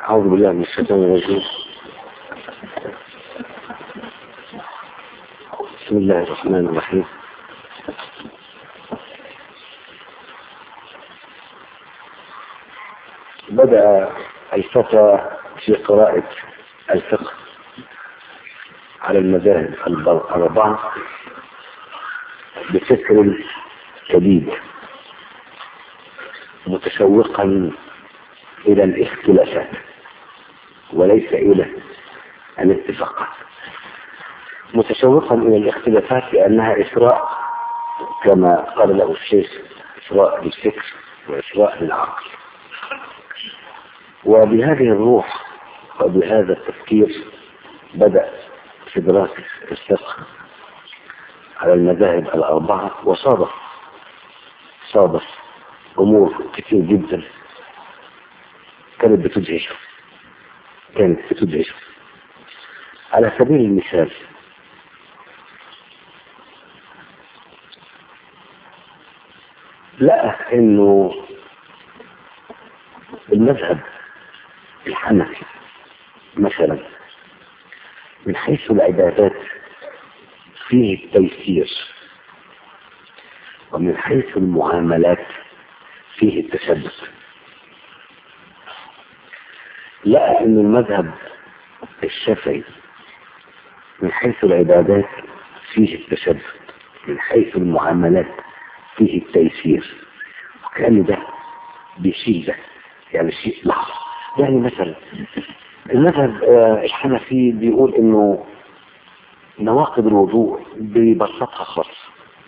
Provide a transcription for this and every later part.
أعوذ بالله من الشيطان الرجيم بسم الله الرحمن الرحيم بدأ الفتى في قراءة الفقه على المذاهب الأربعة بفكر جديد متشوقا إلى الاختلافات وليس إلى الاتفاقات متشوقا إلى الاختلافات لأنها إسراء كما قال له الشيخ إسراء للفكر وإسراء للعقل وبهذه الروح وبهذا التفكير بدأ في دراسة الفقه على المذاهب الأربعة وصادف صادف أمور كتير جدا كانت بتدهشه كانت بتدهشه على سبيل المثال لقى انه المذهب الحنفي مثلا من حيث العبادات فيه التيسير ومن حيث المعاملات فيه التشدد لقى ان المذهب الشافعي من حيث العبادات فيه التشدد من حيث المعاملات فيه التيسير وكان ده بيشيل ده يعني شيء لحظة يعني مثلا المذهب الحنفي بيقول انه نواقض الوضوء ببساطة خالص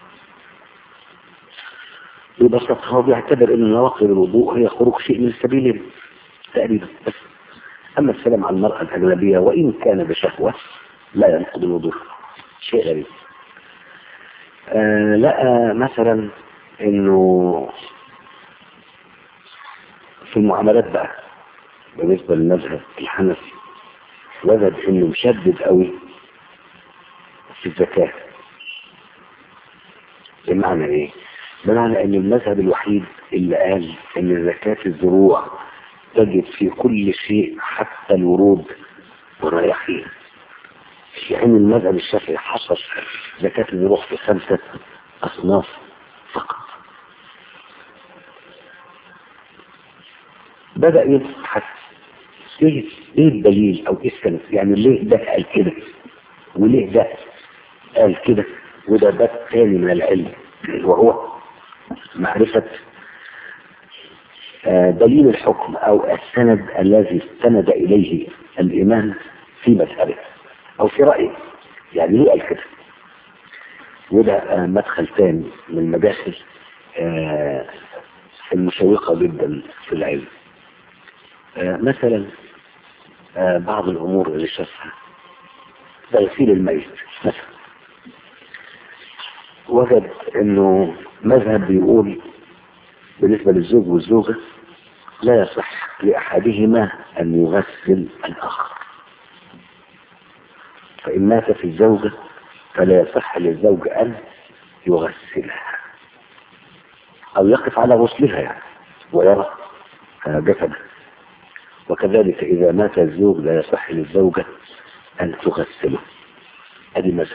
ببساطة هو بيعتبر ان نواقض الوضوء هي خروج شيء من السبيل تقريبا بس اما السلام على المرأة الاجنبية وان كان بشهوة لا ينقض الوضوء شيء غريب آه لقى مثلا انه في المعاملات بقى بالنسبة للمذهب الحنفي وجد انه مشدد قوي في الزكاة بمعنى ايه بمعنى ان المذهب الوحيد اللي قال ان زكاة الزروع تجد في كل شيء حتى الورود والرياحين يعني المذهب الشافعي حصر زكاة الزروع في خمسة أصناف فقط بدأ يبحث ايه ايه الدليل او ايه السبب يعني ليه ده قال كده وليه ده قال كده وده باب تاني من العلم وهو معرفة دليل الحكم او السند الذي استند اليه الامام في مسألة او في رأيه يعني ليه قال كده وده مدخل تاني من مداخل المشوقة جدا في العلم مثلا بعض الامور اللي شافها تغسيل الميت مثلا وجد انه مذهب بيقول بالنسبة للزوج والزوجة لا يصح لأحدهما أن يغسل الآخر فإن مات في الزوجة فلا يصح للزوج أن يغسلها أو يقف على غسلها يعني ويرى جسده وكذلك إذا مات الزوج لا يصح للزوجة أن تغسله هذه مذهب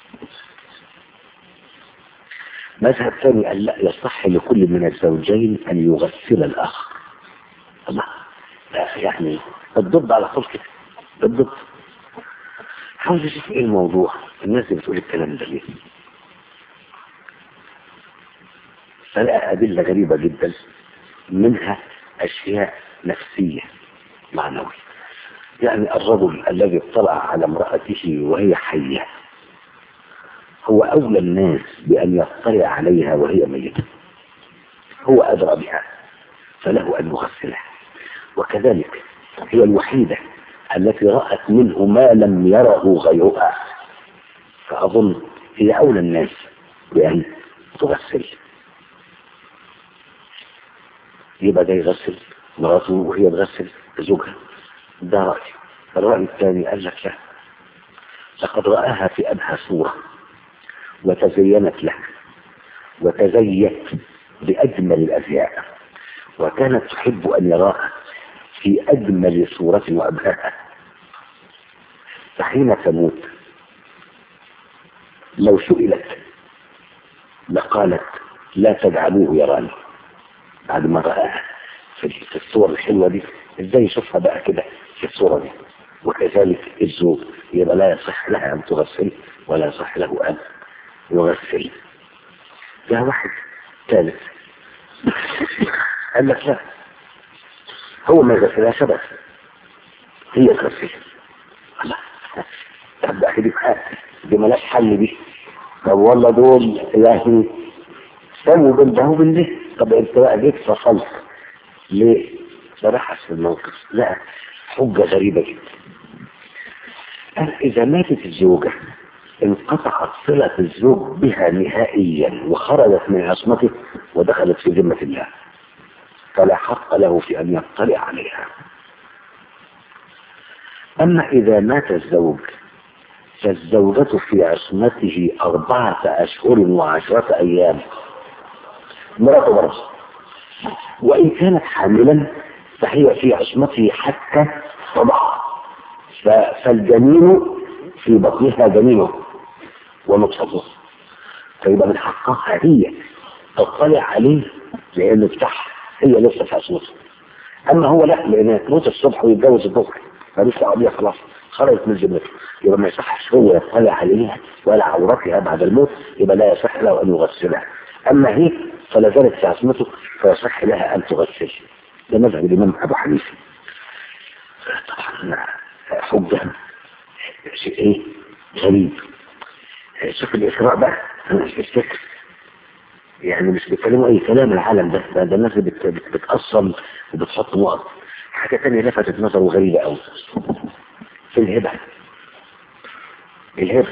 مذهب ثاني قال لا يصح لكل من الزوجين أن يغسل الآخر الله يعني الضد على طول كده الضد عاوز اشوف ايه الموضوع الناس اللي بتقول الكلام ده ليه فلقى أدلة غريبة جدا منها أشياء نفسية معنوي يعني الرجل الذي اطلع على امرأته وهي حية هو أولى الناس بأن يطلع عليها وهي ميتة هو أدرى بها فله أن يغسلها وكذلك هي الوحيدة التي رأت منه ما لم يره غيرها فأظن هي أولى الناس بأن تغسل يبقى ده يغسل مراته وهي تغسل زوجها ده رأي الرأي الثاني قال لك لا لقد رآها في أبهى صورة وتزينت له وتزيت بأجمل الأزياء وكانت تحب أن يراها في أجمل صورة وأبهاها فحين تموت لو سئلت لقالت لا تجعلوه يراني بعد ما رآها في في الصور الحلوة دي ازاي يشوفها بقى كده في الصورة دي وكذلك الزوج يبقى لا يصح لها أن تغسل ولا يصح له أن يغسل جاء واحد ثالث قال لك لا هو ما يغسلهاش بس هي تغسل الله طب ده دي دي ملاش حل دي طب والله دول يعني سووا بين ده وبين ده طب انت بقى جيت فصلت ليه؟ صراحة في الموقف لا حجة غريبة جدا قال إذا ماتت الزوجة انقطعت صلة الزوج بها نهائيا وخرجت من عصمته ودخلت في ذمة الله فلا حق له في أن يطلع عليها أما إذا مات الزوج فالزوجة في عصمته أربعة أشهر وعشرة أيام مراته برضه وإن كانت حاملا فهي في عصمته حتى تضع فالجنين في بطنها جنينه ونطفته فيبقى من حقها هي تطلع عليه لأنه بتاعها هي لسه في عصمته أما هو لا لأنها تموت الصبح ويتجوز الظهر فلسه قضية خلاص خرجت من ذمته يبقى ما يصحش هو يطلع عليها ولا عورتها بعد الموت يبقى لا يصح له أن يغسلها أما هي فلا زالت في عصمته فيصح لها أن تغسل ده مذهب الإمام أبو حنيفة طبعا حجة شيء إيه غريب شوف الإسراء بقى أنا مش بفتكر يعني مش بيتكلموا أي كلام العالم ده ده, ده الناس بت بت بتأصل وبتحط نقط حاجة تانية لفتت نظره غريبة أوي في الهبة الهبة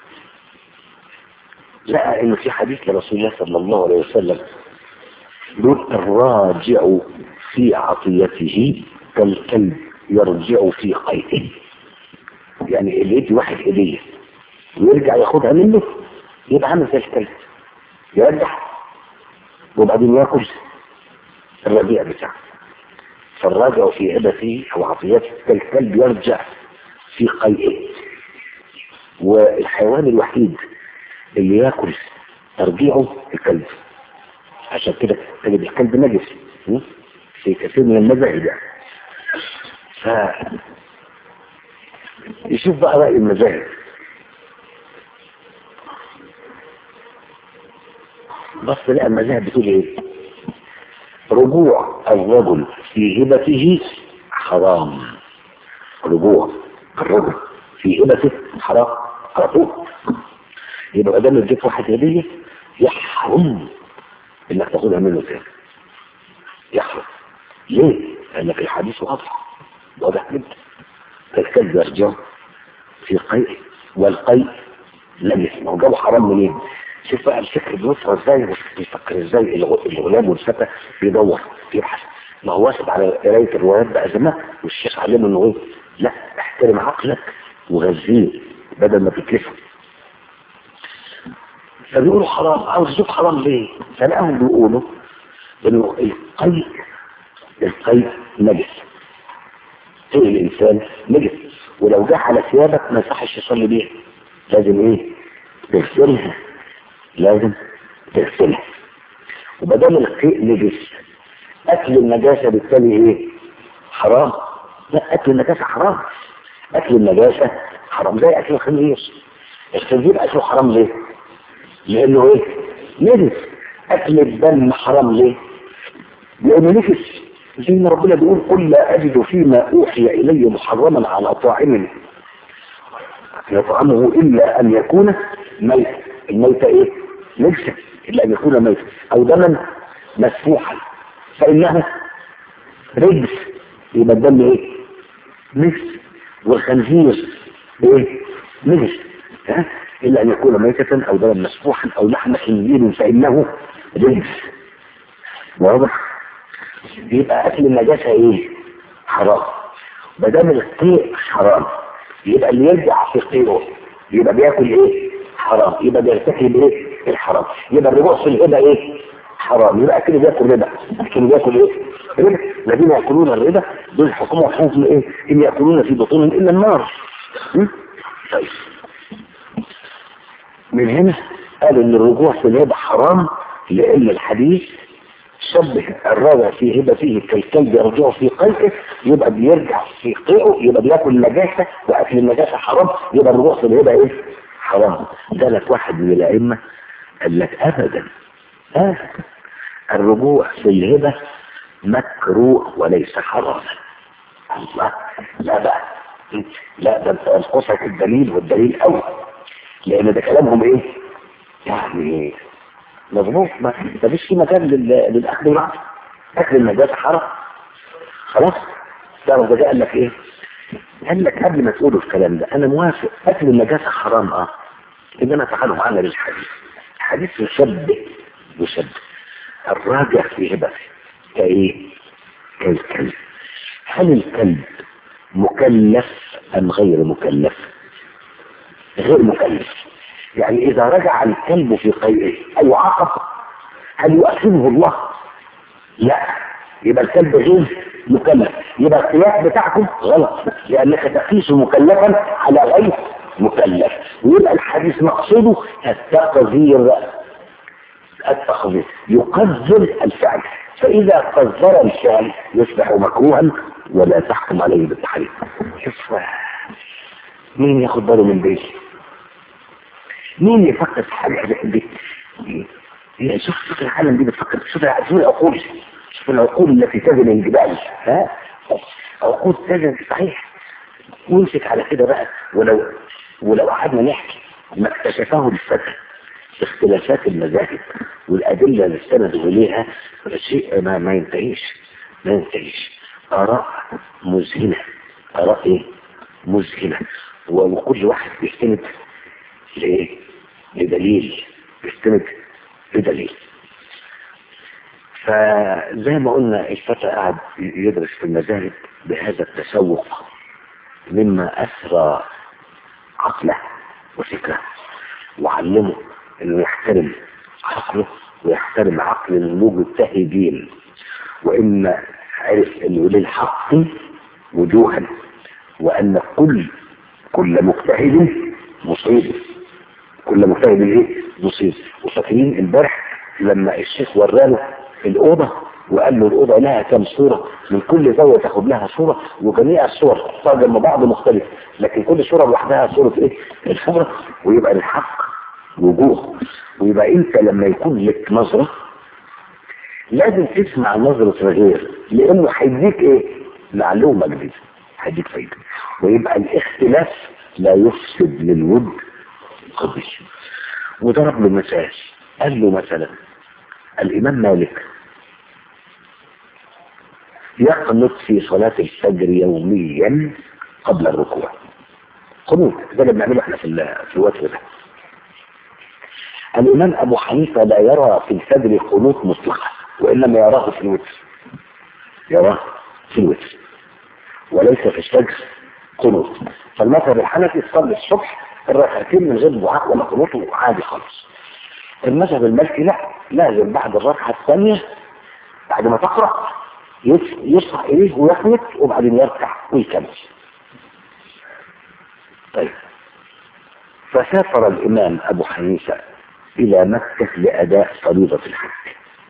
لقى إن في حديث لرسول الله صلى الله عليه وسلم يقول الراجع في عطيته كالكلب يرجع في قيده يعني اللي يدي واحد هدية ويرجع ياخدها منه يبقى عامل زي الكلب يرجع وبعدين ياكل الربيع بتاعه فالراجع في هبته او عطيته كالكلب يرجع في قيئه والحيوان الوحيد اللي ياكل ترجيعه الكلب عشان كده تجد الكلب نجس في كثير من المذاهب ف يشوف بقى رأي المذاهب بص لقى المذاهب بتقول ايه رجوع الرجل في هبته حرام رجوع الرجل في هبته حرام على طول يبقى ده اديك واحد هديه يحرم انك تاخدها منه تاني يحرم ليه؟ لانك الحديث واضح واضح جدا الكلب يرجع في قيء والقيء لم يسمع وجابوا حرام منين؟ شوف بقى الفكر بيوصل ازاي بيفكر ازاي الغلام والفتى بيدور بيبحث ما هو واخد على قرايه الروايات بقى زمان والشيخ علمه انه ايه؟ لا احترم عقلك وغذيه بدل ما تتلفه فبيقولوا حرام عاوز يشوف حرام ليه؟ فلقاهم بيقولوا انه القيء القيء نجس ايه الانسان نجس ولو جه على ثيابك ما يصحش يصلي بيها لازم ايه؟ تغسلها لازم تغسلها وبدل القيء نجس اكل النجاسة بالتالي ايه حرام لا اكل النجاسة حرام اكل النجاسة حرام زي اكل الخنزير الخنزير اكله حرام ليه لانه ايه نجس اكل الدم حرام ليه لانه نجس زي ما ربنا بيقول قل لا اجد فيما اوحي الي محرما على طاعم يطعمه الا ان يكون ميت الميت ايه نجسة الا ان يكون ميت او دما مسفوحا فانه رجس يبقى الدم ايه نجس والخنزير ايه نجس ها الا ان يكون ميتة او دما مسفوحا او لحم خنزير فانه رجس واضح يبقى اكل النجاسة ايه حرام ما دام القيء حرام يبقى اللي يرجع في قيئه يبقى بياكل ايه حرام يبقى بيرتكب ايه الحرام يبقى الرجوع في الهبة ايه حرام يبقى اكل بياكل ربا اكل بياكل ايه ربا الذين ياكلون الربا دول حكموا حكم ايه ان ياكلون في بطونهم الا النار م? طيب من هنا قالوا ان الرجوع في الهبه حرام لان الحديث شبه الراجع في هبته كالكلب يرجع في قلبه يبقى بيرجع في قيئه يبقى بياكل النجاسه واكل النجاسه حرام يبقى الرجوع في الهبه ايه؟ حرام ده لك واحد من الائمه قال لك ابدا آه. الرجوع في الهبه مكروه وليس حراما الله لا بقى لا ده انت انقصك الدليل والدليل قوي لان ده كلامهم ايه؟ يعني مظبوط ما مفيش في مكان لل- للاكل والعقل اكل النجاسه حرام خلاص ده ده قال لك ايه قال لك قبل ما تقولوا الكلام ده انا موافق اكل النجاسه حرام اه انما تعالوا معنا للحديث الحديث يشبه يشبه الراجع في هبته كايه كالكلب هل الكلب مكلف ام غير مكلف غير مكلف يعني إذا رجع الكلب في قيئه أو عقب هل يؤثمه الله؟ لا يبقى الكلب غير مكلف يبقى القياس بتاعكم غلط لأنك تقيس مكلفا على غير مكلف ويبقى الحديث مقصوده التقذير التقذير يقذر الفعل فإذا قذر الفعل يصبح مكروها ولا تحكم عليه بالتحريم شوف مين ياخد باله من بيتي مين يفكر في حاجة دي دي شوف شوف العالم دي بتفكر شوف شوف العقول شوف العقول التي تزن الجبال ها عقول تزن صحيح وامسك على كده بقى ولو ولو قعدنا نحكي ما اكتشفه الفتى اختلافات المذاهب والأدلة اللي استندوا إليها شيء ما, ما ينتهيش ما ينتهيش آراء مذهلة آراء إيه؟ مذهلة وكل واحد بيستند لإيه؟ لدليل بيستند لدليل فزي ما قلنا الفتى قاعد يدرس في المذاهب بهذا التسوق مما أثرى عقله وفكره وعلمه انه يحترم عقله ويحترم عقل المجتهدين وان عرف انه للحق وجوها وان كل كل مجتهد مصيب كل مجتهد ايه مصيب وفاكرين امبارح لما الشيخ وراله الاوضه وقال له الاوضه لها كم صوره من كل زاويه تاخد لها صوره وجميع الصور صار جنب بعض مختلف لكن كل صوره لوحدها صوره ايه الخبره ويبقى للحق وجوه ويبقى انت لما يكون لك نظرة لازم تسمع نظرة الغير لانه هيديك ايه معلومة جديدة هيديك فايدة ويبقى الاختلاف لا يفسد للود قضية وضرب له مثال قال له مثلا الامام مالك يقنط في صلاة الفجر يوميا قبل الركوع قنوت ده اللي بنعمله احنا في في الوتر ده الإمام أبو حنيفة لا يرى في الفجر قنوت مطلقة وإنما يراه في الوتر يراه في الوتر وليس في الفجر قنوت فالمذهب الحنفي تصلي الصبح الركعتين من غير دعاء ولا قنوت عادي خالص المذهب المالكي لا لازم بعد الركعة الثانية بعد ما تقرأ يصحى إليه ويقنط وبعدين يركع ويكمل طيب فسافر الإمام أبو حنيفة إلى مكة لأداء فريضة الحج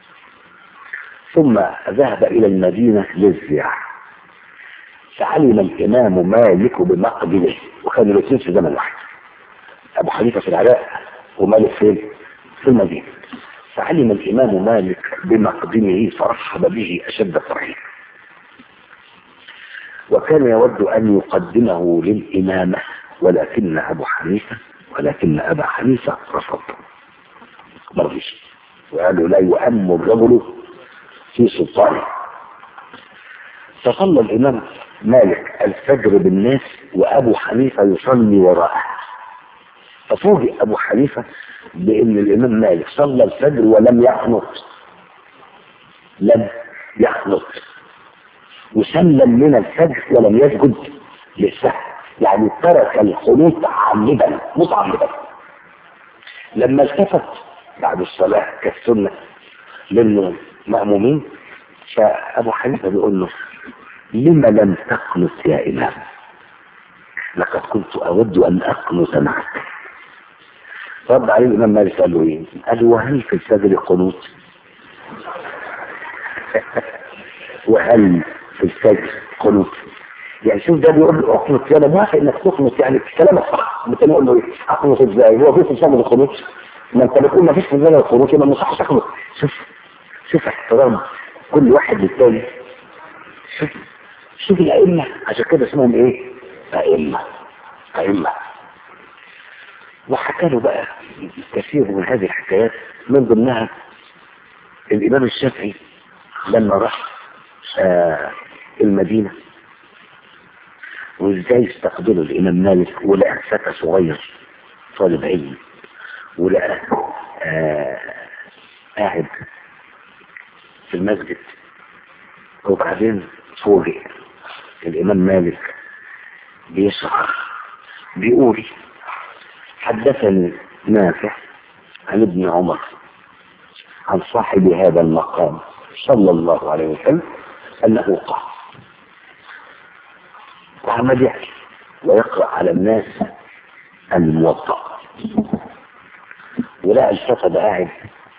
ثم ذهب إلى المدينة للزيارة فعلم الإمام مالك بمقدمه وكان الاثنين في زمن واحد أبو حنيفة في العراق ومالك فين؟ في المدينة فعلم الإمام مالك بمقدمه فرحب به أشد الترحيب وكان يود أن يقدمه للإمامة ولكن أبو حنيفة ولكن أبا حنيفة رفض مرضيش وقالوا لا يؤم الرجل في سلطانه فصلى الإمام مالك الفجر بالناس وأبو حنيفة يصلي وراءه ففوجئ أبو حنيفة بأن الإمام مالك صلى الفجر ولم يقنط لم يقنط وسلم من الفجر ولم يسجد للسهو يعني ترك القنوت عامدا متعمدا لما التفت بعد الصلاة كالسنة للمأمومين فأبو حنيفة بيقول له لم لم تقنط يا إمام لقد كنت أود أن أقنط معك رد عليه الإمام مالك قال له إيه؟ قال له وهل في الفجر قنوت؟ وهل في الفجر قنوت؟ يعني شوف ده بيقول له اقنط انا موافق انك تقنط يعني كلامك صح التاني يقول له ايه؟ اقنط ازاي؟ هو في في الفجر القنوت؟ ما انت بتقول ما فيش في الفجر القنوت يبقى ما يصحش اقنط شوف شوف احترام كل واحد للتاني شوف شوف الأئمة عشان كده اسمهم ايه؟ أئمة أئمة وحكى له بقى كثير من هذه الحكايات من ضمنها الإمام الشافعي لما راح آه المدينة وازاي استقبله الإمام مالك ولقى فتى صغير طالب علم ولقى آه قاعد في المسجد وبعدين فوجئ الإمام مالك بيشرح بيقول حدثني نافع عن ابن عمر عن صاحب هذا المقام صلى الله عليه وسلم أنه قال وعمل يحكي ويقرأ على الناس الموطأ ولقى الفتى ده قاعد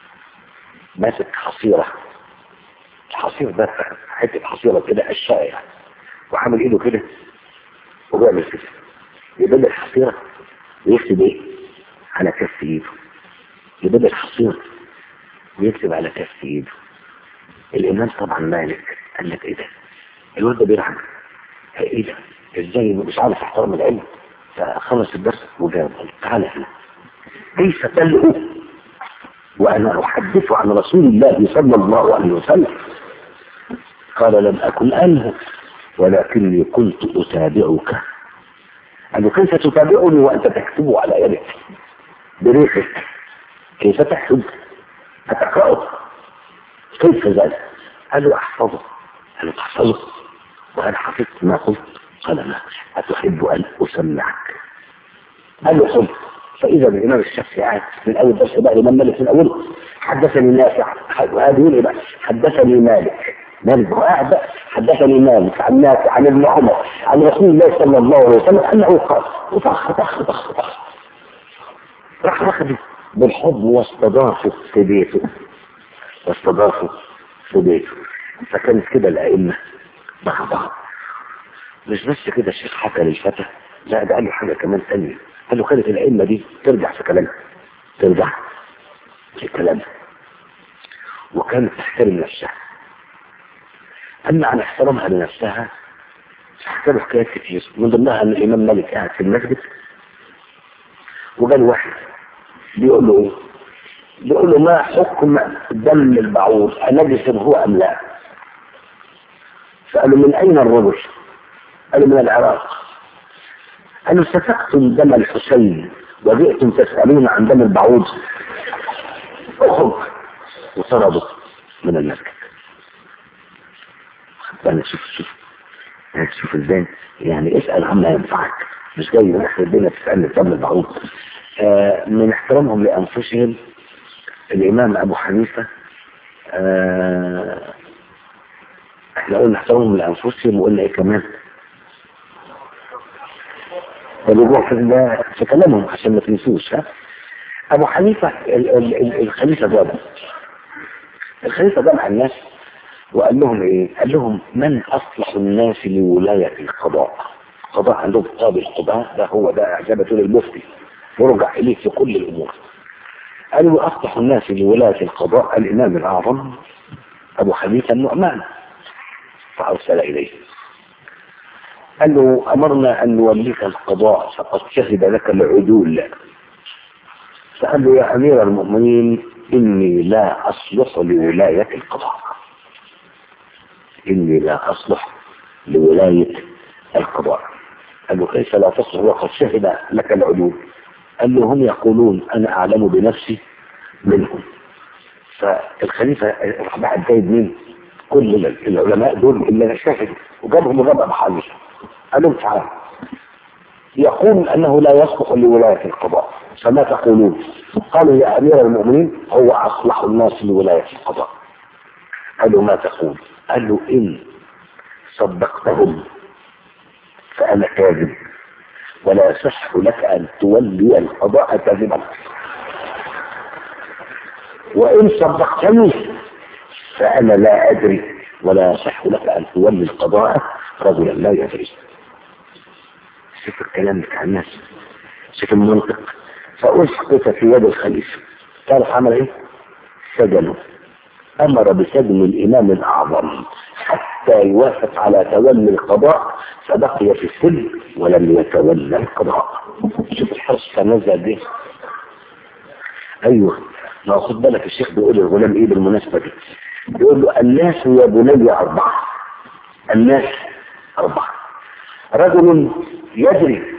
ماسك حصيرة الحصير ده حتة حصيرة كده أشياء يعني وعامل ايده كده وبيعمل كده يبدل الحصيرة ويكتب ايه على كف ايده يبدل الحصيرة ويكتب على كف ايده الامام طبعا مالك قال لك ايه ده الواد ده بيلعب ايه ده ازاي مش عارف احترم العلم فخلص الدرس وجاب قال تعالى هنا كيف تلقوا وانا احدث عن رسول الله صلى الله عليه وسلم قال لم اكن انهك ولكني كنت أتابعك قال كيف تتابعني وأنت تكتب على يدك بريقك كيف تكتب أتقرأه كيف ذلك قال له أحفظه قال له تحفظه وهل حفظت ما قلت قال لا أتحب أن أسمعك قال له حب فإذا الإمام الشافعي قاعد من أول درس بقى الإمام مالك من أوله حدثني نافع هذا يقول إيه بقى حدثني مالك مالك هو قاعد بقى حدثني مالك عن نافع عن ابن عمر عن رسول الله صلى الله عليه وسلم انه قال وطخ طخ طخ طخ راح واخده بالحضن واستضافه في بيته واستضافه في بيته فكانت كده الائمه مع بعض مش بس كده الشيخ حكى للفتى لا ده قال له حاجه كمان ثانيه قال له كانت الائمه دي ترجع في كلامها ترجع في كلامها وكانت تحترم نفسها أما عن احترامها لنفسها حكى له حكايات كتير من ضمنها أن الإمام مالك قاعد في المسجد وجاء واحد بيقول له إيه؟ بيقول له ما حكم دم البعوض أنجس هو أم لا؟ فقال له من أين الرجل؟ قال له من العراق قال له سفكتم دم الحسين وجئتم تسألون عن دم البعوض اخرج وطردوا من المسجد يعني شوف شوف يعني شوف ازاي يعني اسأل عما ينفعك مش جاي من اخر الدنيا تسألني دم البعوض آه من احترامهم لأنفسهم الإمام أبو حنيفة آه احنا قلنا احترامهم لأنفسهم وقلنا ايه كمان الرجوع في في كلامهم عشان ما تنسوش ها ابو حنيفه ال ال ال الخليفه جاب الخليفه جمع الناس وقال لهم ايه قال لهم من اصلح الناس لولايه القضاء القضاء عندهم قاضي القضاء ده هو ده اعجابه للمفتي يرجع اليه في كل الامور قالوا اصلح الناس لولايه القضاء الامام الاعظم ابو حنيفه النعمان فارسل اليه قال له أمرنا أن نوليك القضاء فقد شهد لك العدول فقال له يا أمير المؤمنين إني لا أصلح لولاية القضاء إني لا أصلح لولاية القضاء قال له كيف لا تصلح وقد شهد لك العدول قال له هم يقولون أنا أعلم بنفسي منهم فالخليفة راح بعد جايب مين كل العلماء دول اللي شهدوا وجابهم الرابع محل قال لهم تعالوا يقول انه لا يصلح لولايه القضاء فما تقولون قالوا يا امير المؤمنين هو اصلح الناس لولايه القضاء قالوا ما تقول قال له إن صدقتهم فأنا كاذب ولا يصح لك أن تولي القضاء كاذبا وإن صدقتني فأنا لا أدري ولا يصح لك أن تولي القضاء رجلا لا يدري شوف الكلام بتاع الناس شوف المنطق فأسقط في يد الخليفة تعرف عمل ايه؟ سجنه أمر بسجن الإمام الأعظم حتى يوافق على تولي القضاء فبقي في السجن ولم يتولى القضاء شوف الحرص كان نزل قد ايه ايوه ما خد بالك الشيخ بيقول للغلام ايه بالمناسبه دي بيقول له الناس يا بني اربعه الناس اربعه رجل يدري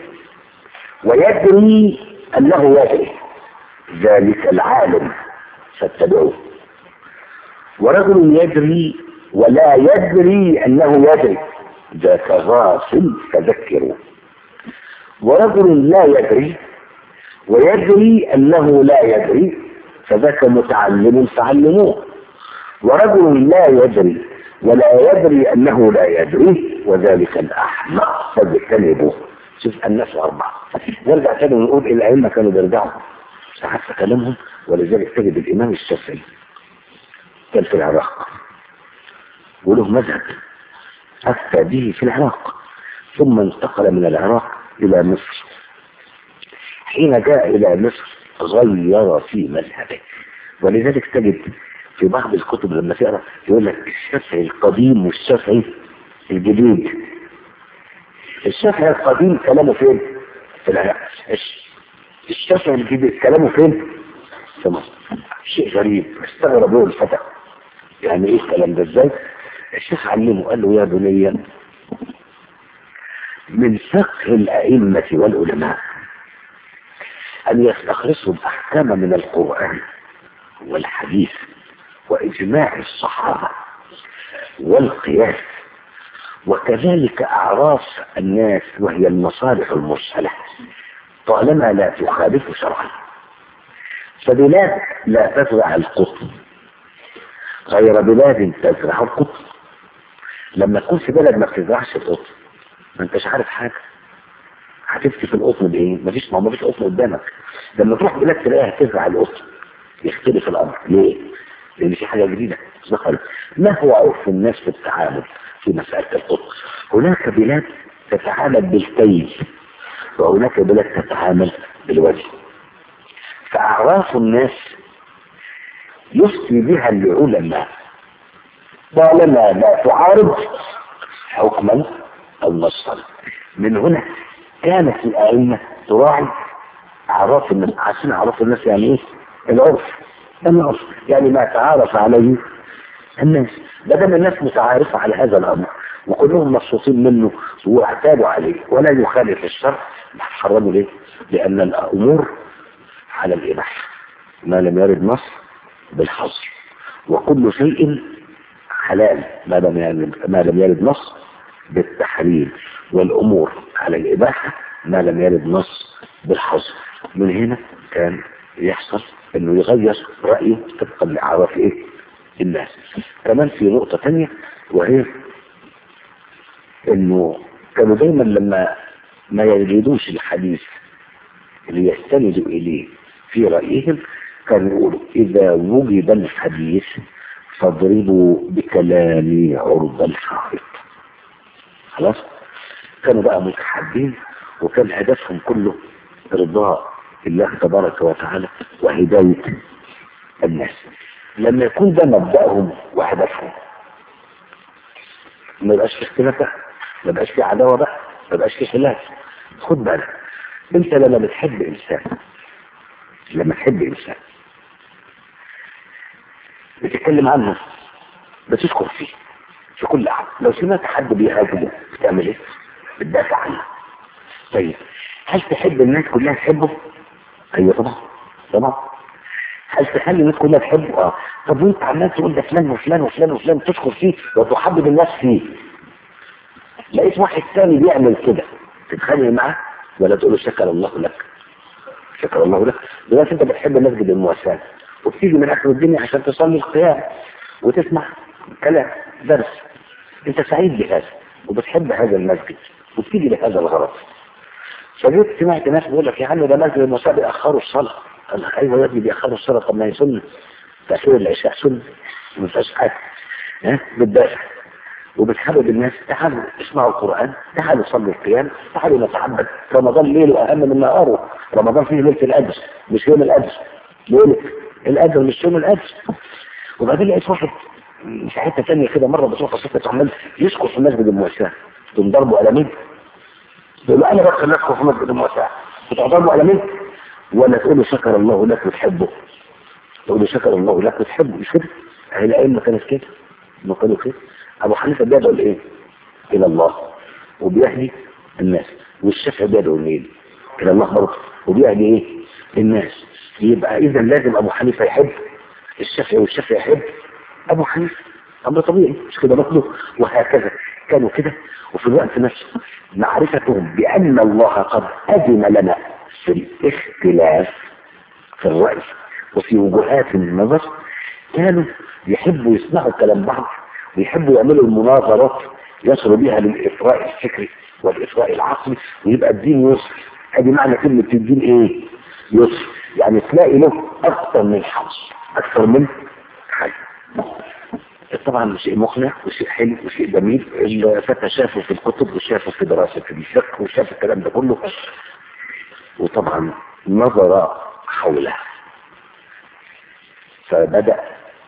ويدري انه يدري ذلك العالم فاتبعوه ورجل يدري ولا يدري انه يدري ذاك غافل فذكروا ورجل لا يدري ويدري انه لا يدري فذاك متعلم فعلموه ورجل لا يدري ولا يدري انه لا يدري وذلك الاحمق فاجتنبوه شوف الناس اربعه نرجع تاني ونقول الائمه كانوا بيرجعوا ساعات في كلامهم ولذلك تجد الامام الشافعي كان في العراق وله مذهب أفتى به في العراق ثم انتقل من العراق إلى مصر حين جاء إلى مصر غير في مذهبه ولذلك تجد في بعض الكتب لما تقرا يقول لك الشافعي القديم والشافعي الجديد الشافعي القديم كلامه فين؟ في العراق الشافعي الجديد كلامه فين؟ في مصر شيء غريب استغرب له الفتى يعني ايه الكلام ده ازاي؟ الشيخ علمه قال له يا بني من فقه الأئمة والعلماء أن يستخلصوا الأحكام من القرآن والحديث وإجماع الصحابة والقياس وكذلك أعراف الناس وهي المصالح المرسلة طالما لا تخالف شرعا فبلاد لا تزرع القطن غير بلاد تزرع القطن لما تكون في بلد ما بتزرعش القطن ما انتش عارف حاجة هتفتي في القطن بايه مفيش ما مفيش قطن قدامك لما تروح بلاد تلاقيها تزرع القطن يختلف الامر ليه لان في حاجة جديدة دخل ما هو عرف الناس في التعامل في مسألة القطن هناك بلاد تتعامل بالكيل وهناك بلاد تتعامل بالوجه فأعراف الناس يفتي بها العلماء طالما لا تعارض حكما او نصا من هنا كانت الائمه تراعي اعراف الناس عشان اعراف الناس يعني ايه العرف العرف يعني ما تعارف عليه الناس بدل الناس متعارفه على هذا الامر وكلهم مبسوطين منه واعتادوا عليه ولا يخالف الشرع حرموا ليه؟ لان الامور على الاباحه ما لم يرد نص بالحظر وكل شيء حلال ما لم يرد ما لم يرد نص بالتحريم والامور على الاباحه ما لم يرد نص بالحظر من هنا كان يحصل انه يغير رايه طبقا لاعراف ايه الناس كمان في نقطه ثانيه وهي انه كانوا دايما لما ما يجدوش الحديث اللي يستندوا اليه في رايهم كانوا يقولوا اذا وجد الحديث فاضربوا بكلامي عرض الحائط خلاص كانوا بقى متحدين وكان هدفهم كله رضاء الله تبارك وتعالى وهداية الناس لما يكون ده مبدأهم وهدفهم ما يبقاش في اختلاف بقى ما يبقاش في عداوة بقى ما يبقاش في خلاف خد بالك انت لما بتحب انسان لما تحب انسان بتتكلم عنه بتذكر فيه في كل أحد لو سمعت حد بيهاجمه بتعمل ايه؟ بتدافع عنه طيب هل تحب الناس كلها تحبه؟ ايوه طبعا طبعا هل تخلي الناس كلها تحبه؟ اه طب وانت عمال تقول ده فلان وفلان وفلان وفلان تشكر فيه وتحبب الناس فيه لقيت واحد تاني بيعمل كده تتخانق معاه ولا تقول له شكر الله لك شكر الله لك دلوقتي انت بتحب مسجد المواساة وبتيجي من اخر الدنيا عشان تصلي القيام وتسمع كلام درس انت سعيد بهذا وبتحب هذا المسجد وبتيجي لهذا الغرض فجيت سمعت ناس بيقول لك يا عم ده مسجد المساء بيأخروا الصلاة قال لك ايوه يا ابني بيأخروا الصلاة طب ما هي سنة تأخير العشاء سنة ما فيهاش حاجة ها بتدافع وبتحبب الناس تعالوا اسمعوا القرآن تعالوا صلوا القيام تعالوا نتعبد رمضان ليله أهم من نهاره رمضان فيه ليلة القدر مش يوم القدر ليلة القدر مش يوم القدر وبعدين لقيت واحد في حته ثانيه كده مره بتروح قصيده عمال يسكت في مسجد المواساه تقوم ضربه قلمين يقول له انا بس نسكت في مسجد المواساه بتروح ضربه قلمين ولا تقول له شكر الله لك وتحبه تقول له شكر الله لك وتحبه مش كده هي الائمه كانت كده ما كانوا كده ابو حنيفه بيدعو لايه؟ الى الله وبيهدي الناس والشافعي بيدعو لمين؟ الى الله برضه وبيهدي ايه؟ الناس يبقى اذا لازم ابو حنيفه يحب الشافعي والشافعي يحب ابو حنيفه امر طبيعي مش كده مطلوب وهكذا كانوا كده وفي الوقت نفسه معرفتهم بان الله قد اذن لنا في الاختلاف في الراي وفي وجهات النظر كانوا يحبوا يسمعوا كلام بعض ويحبوا يعملوا المناظرات يصلوا بها للاثراء الفكري والاثراء العقلي ويبقى الدين يسر ادي معنى كلمه الدين ايه يسر يعني تلاقي له اكثر من حل اكثر من حل طبعا شيء مقنع وشيء حلو وشيء جميل الفتى شافه في الكتب وشافه في دراسة الفقه وشاف الكلام ده كله وطبعا نظر حوله فبدأ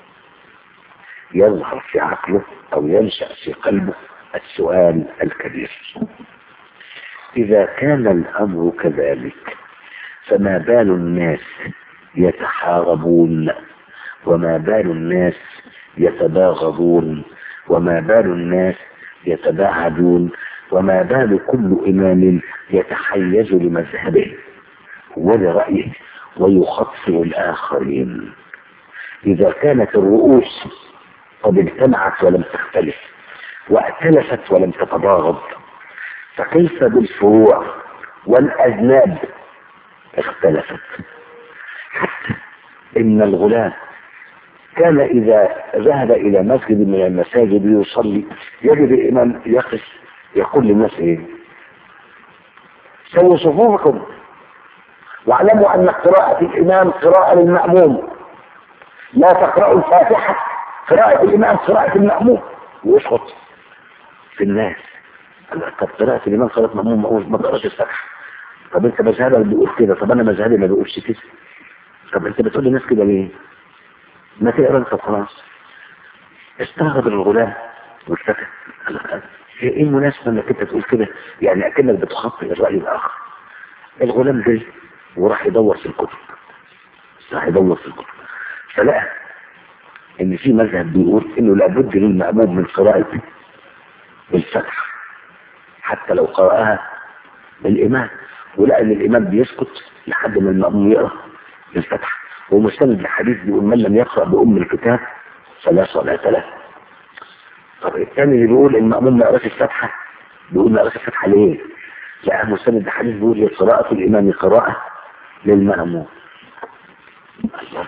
يظهر في عقله أو ينشأ في قلبه السؤال الكبير إذا كان الأمر كذلك فما بال الناس يتحاربون وما بال الناس يتباغضون وما بال الناس يتباعدون وما بال كل إمام يتحيز لمذهبه ولرأيه ويخطئ الآخرين إذا كانت الرؤوس قد اجتمعت ولم تختلف وائتلفت ولم تتباغض فكيف بالفروع والأذناب اختلفت حتى إن الغلام كان إذا ذهب إلى مسجد من المساجد يصلي يجد الإمام يقف يقول للناس إيه سووا صفوفكم واعلموا أن قراءة الإمام قراءة للمأموم لا تقرأوا الفاتحة قراءة الإمام قراءة المأموم ويسقط في الناس طب قراءة الإمام قراءة المأموم ما تقراش الفاتحة طب أنت مذهبك بيقول كده طب أنا مذهبي ما بيقولش كده طب أنت بتقول للناس كده ليه؟ ما تقرا انت خلاص استغرب الغلام والفتى ايه المناسبة انك انت تقول كده يعني اكنك بتخطئ الرأي الاخر الغلام جاي وراح يدور في الكتب راح يدور في الكتب فلقى ان في مذهب بيقول انه لابد للمأموم من قراءة الفتح حتى لو قرأها الامام ولقى ان الامام بيسكت لحد ما المأموم يقرأ الفتح ومستند لحديث بيقول من لم يقرأ بأم الكتاب فلا صلاة له طب الثاني اللي بيقول المأموم ما قراش الفتحة بيقول ما قراش الفتحة ليه؟ لا مستند لحديث بيقول هي قراءة الإمام قراءة للمأموم الله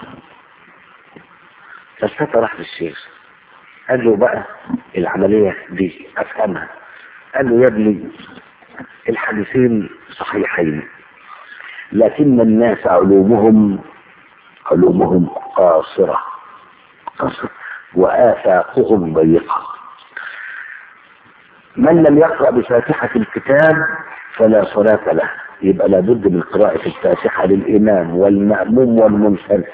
فالفتى راح للشيخ قال له بقى العملية دي أفهمها قال له يا ابني الحديثين صحيحين لكن الناس علومهم علومهم قاصرة قصر وآفاقهم ضيقة من لم يقرأ بفاتحة الكتاب فلا صلاة له يبقى لابد من قراءة الفاتحة للإمام والمأموم والمنفرد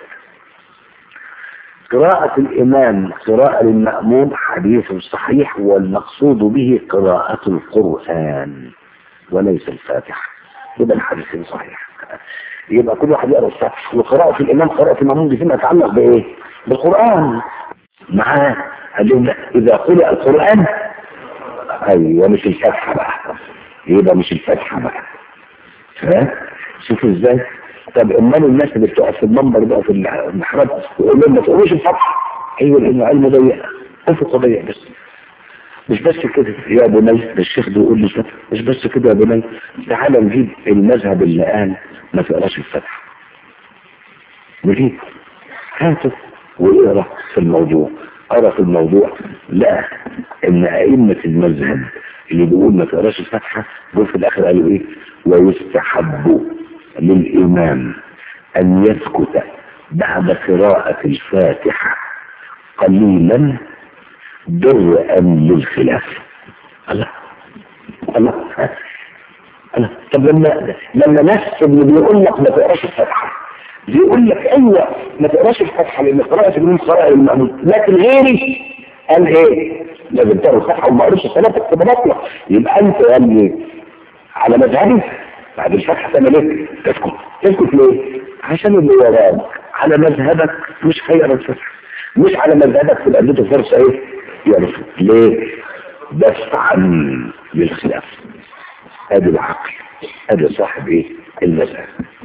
قراءة الإمام قراءة للمأموم حديث صحيح والمقصود به قراءة القرآن وليس الفاتحة يبقى الحديث صحيح يبقى كل واحد يقرا الفتح وقراءة الإمام قراءة المأموم دي فيما يتعلق بإيه؟ بالقرآن معاه قال لهم لا إذا قرأ القرآن أيوه مش الفتحة بقى يبقى مش الفتحة بقى ها؟ شوفوا ازاي؟ طب امال الناس اللي بتقف في المنبر بقى في المحراب يقول لهم ما تقولوش الفتحة ايوه لانه علم ضيق افق ضيق بس مش بس كده يا بني الشيخ بيقول لي مش بس كده يا بني تعالى نجيب المذهب اللي قال ما تقراش الفتح نجيب هاته واقرا في الموضوع قرا في الموضوع لا ان ائمه المذهب اللي بيقول ما تقراش الفاتحه دول في الاخر قالوا ايه ويستحب للامام ان يسكت بعد قراءه الفاتحه قليلا درءا للخلاف الله الله الله طب لما لما نفس اللي بيقول لك ما تقراش الفاتحه بيقول لك ايوه ما تقراش الفاتحه لان قراءه اليوم قراءه المأمون لكن غيري قال ايه لازم تقرا الفاتحه وما قريش الثلاثه تبقى باطله يبقى انت يا ابني على مذهبي بعد الفاتحه تعمل ايه؟ تسكت تسكت ليه؟ عشان اللي وراك على مذهبك مش هيقرا الفاتحه مش على مذهبك تبقى اديته فرصه ايه؟ يرفض ليه؟ دفعا للخلاف ادي العقل ادي صاحب ايه؟ المذهب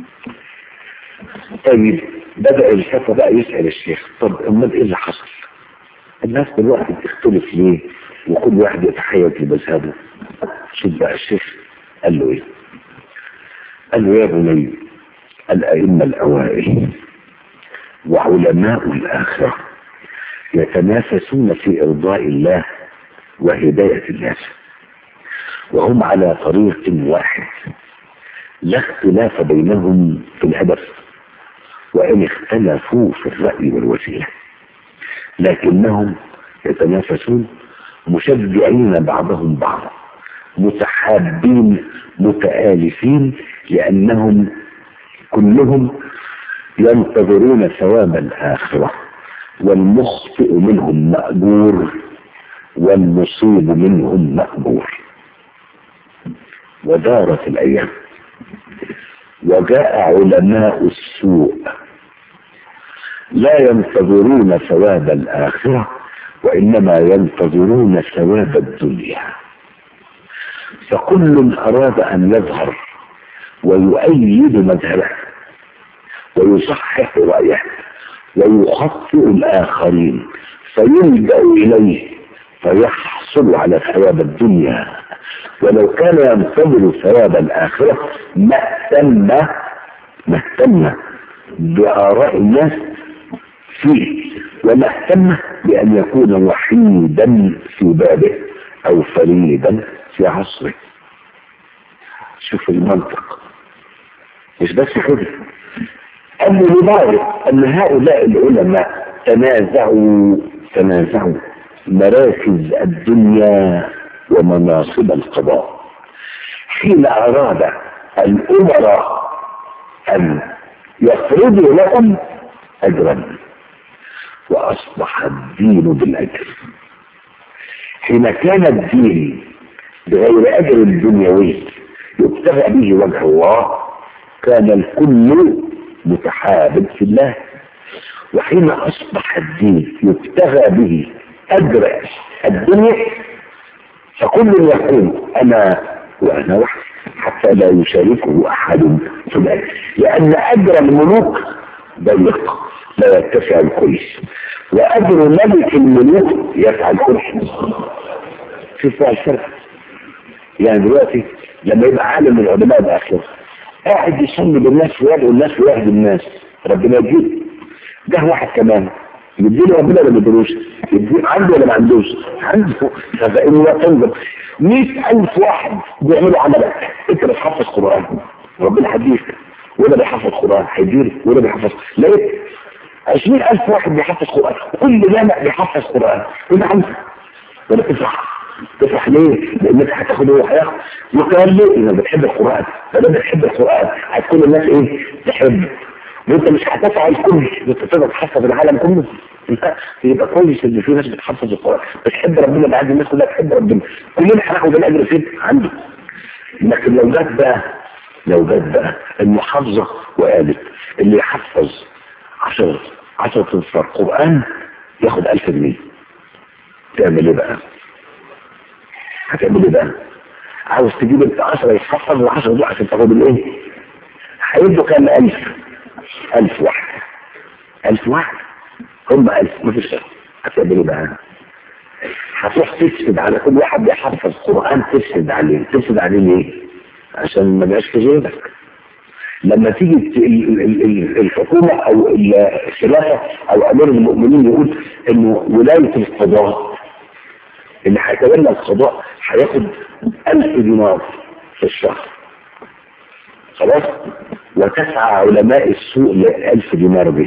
طيب بدأ الفتى بقى يسأل الشيخ طب امال ايه اللي حصل الناس دلوقتي بتختلف ليه وكل واحد يتحيز لمذهبه شوف بقى الشيخ قال له ايه قال له يا بني الأئمة الأوائل وعلماء الآخرة يتنافسون في إرضاء الله وهداية الناس وهم على طريق واحد لا اختلاف بينهم في الهدف وإن اختلفوا في الرأي والوسيلة لكنهم يتنافسون مشجعين بعضهم بعضا متحابين متآلفين لأنهم كلهم ينتظرون ثواب الآخرة والمخطئ منهم مأجور والمصيب منهم مأجور ودارت الأيام وجاء علماء السوء لا ينتظرون ثواب الآخرة وإنما ينتظرون ثواب الدنيا فكل أراد أن يظهر ويؤيد مذهبه ويصحح رأيه ويخطئ الآخرين فيلجأ إليه فيحصل على ثواب الدنيا ولو كان ينتظر ثواب الآخرة ما اهتم ما اهتم بآراء الناس فيه وما اهتم بأن يكون وحيدا في بابه أو فريدا في عصره شوف المنطق مش بس كده قال لي لذلك أن هؤلاء العلماء تنازعوا تنازعوا مراكز الدنيا ومناصب القضاء حين أراد الأمراء أن يفرضوا لهم أجرا وأصبح الدين بالأجر حين كان الدين بغير أجر دنيوي يبتغى به وجه الله كان الكل متحابب في الله وحين أصبح الدين يبتغى به أجر الدنيا فكل يقول أنا وأنا وحدي حتى لا يشاركه أحد في الأجر لأن أجر الملوك ضيق لا يتسع الكل وأجر ملك الملوك يسعى الكل شوف بقى الفرق يعني دلوقتي لما يبقى عالم من علماء الآخرة قاعد يصلي بالناس ويدعو الناس ويهدي الناس ربنا يجيب ده واحد كمان يديله ربنا ولا ما يديلوش يديه عنده ولا ما عندوش عنده فإن لا تنظر 100000 واحد بيعملوا عملك انت بتحفظ قرآن ربنا هديك ولا بيحفظ قرآن هيديلك ولا بيحفظ لقيت 20000 واحد بيحفظ قرآن كل جامع بيحفظ قرآن وده عندك ولا تفرح تفرح ليه؟ لانك هتاخد هو هياخد وكمان ليه؟ انك بتحب القرآن فده بتحب القرآن هتكون الناس ايه؟ تحب وانت مش هتدفع الكل انت تقدر تحفظ العالم كله انت يبقى كويس ان في ناس بتحفظ القرآن بتحب ربنا بعد الناس كلها تحب ربنا كلنا هناخد الاجر فين؟ عندي لكن لو جت بقى لو جت بقى المحافظة وقالت اللي يحفظ 10 10 اصفار قرآن ياخد 1000 جنيه تعمل ايه بقى؟ هتعمل ايه بقى؟ عاوز تجيب انت 10 يتحفظ ال10 دول عشان تاخد الايه؟ هيدوا كام 1000 ألف واحد ألف واحد هم ألف مفيش غير هتعمل ايه بقى؟ هتروح تفسد على كل واحد بيحفظ قرآن تفسد عليه تفسد عليه ليه؟ عشان ما بقاش في جيبك لما تيجي ال- ال- ال- الحكومة او الخلافة او امير المؤمنين يقول انه ولاية القضاء اللي هيتولى القضاء هياخد ألف دينار في الشهر خلاص وتسعى علماء السوق لألف دينار دي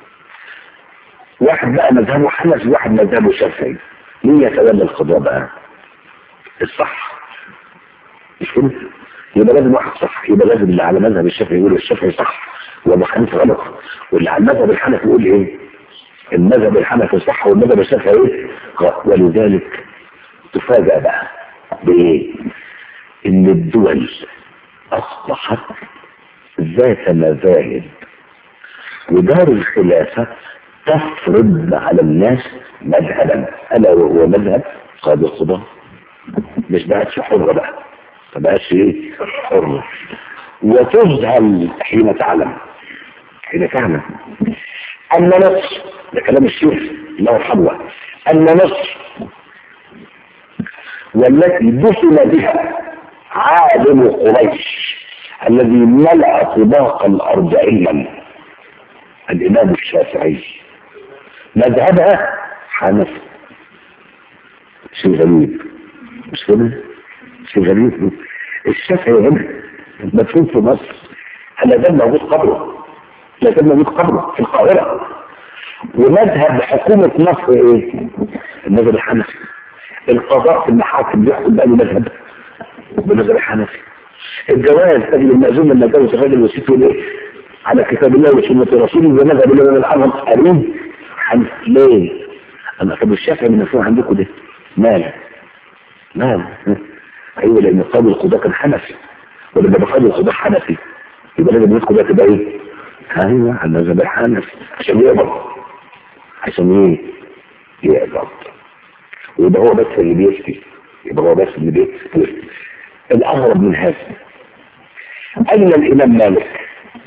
واحد بقى مذهبه حنفي واحد مذهبه شافعي مين يتولى القضاء بقى الصح مش كده يبقى لازم واحد صح يبقى لازم اللي على مذهب الشافعي يقول الشافعي صح وابو حنيفه غلط واللي على المذهب الحنفي يقول ايه المذهب الحنفي صح والمذهب الشافعي ايه غلط ولذلك تفاجأ بقى بايه ان الدول اصبحت ذات مذاهب ودار الخلافة تفرض على الناس مذهبا الا وهو مذهب قاضي القضاء مش بقتش حرة بقى ما بقتش ايه حرة وتذهل حين تعلم حين تعلم ان مصر ده كلام الشيخ الله يرحمه ان مصر والتي دفن بها عالم قريش الذي ملأ طباق الأرض علما الإمام الشافعي مذهبها حنفي شيء غريب مش كده؟ شيء غريب الشافعي هنا مدفون في مصر هل ده موجود قبره لا ده موجود قبره في القاهرة ومذهب حكومة مصر ايه؟ المذهب الحنفي القضاء في المحاكم بيحكم بأي مذهب بالمذهب الحنفي الجواز تجد المأذون لما جوز الراجل وسيته ليه على كتاب الله وسنة رسوله بمذهب الإمام الأعظم قريب حنف ليه؟ أنا طب الشافعي من المفهوم عندكم ده مال مال أيوه لأن قاضي القضاء كان حنفي ولما قاضي القضاء حنفي يبقى لازم الناس كلها تبقى ايه؟ ايوه على المذهب الحنفي عشان يقبض عشان ايه؟ يقبض ويبقى هو بس اللي بيفتي يبقى هو بس اللي بيفتي الأغرب من هذا أين الإمام مالك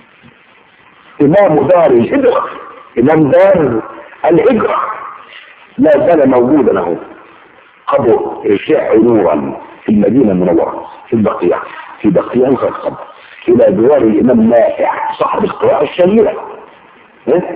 إمام دار الهجرة إمام دار الهجرة لا زال موجودا اهو قبر يشع نورا في المدينة المنورة في البقيع في بقيع القبر إلى جوار الإمام نافع صاحب القراءة الشهيرة إيه؟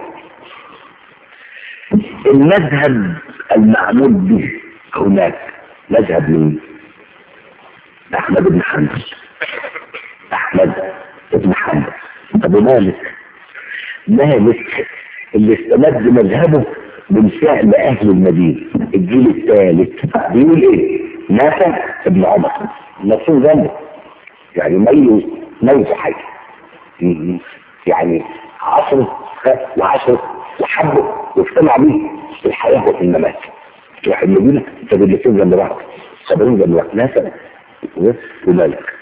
المذهب المعمول به هناك مذهب مين؟ أحمد بن حنبل أحمد بن حنبل أبو مالك مالك اللي استمد مذهبه من فعل أهل المدينة الجيل الثالث بيقول إيه؟ نافع ابن عمر مفهوم ذنبه يعني ميز ميز حي يعني عصره وعصره وحبه واجتمع به في الحياة وفي الممات تروح المدينة تجد الاثنين جنب بعض صابرين جنب بعض نافع ومالك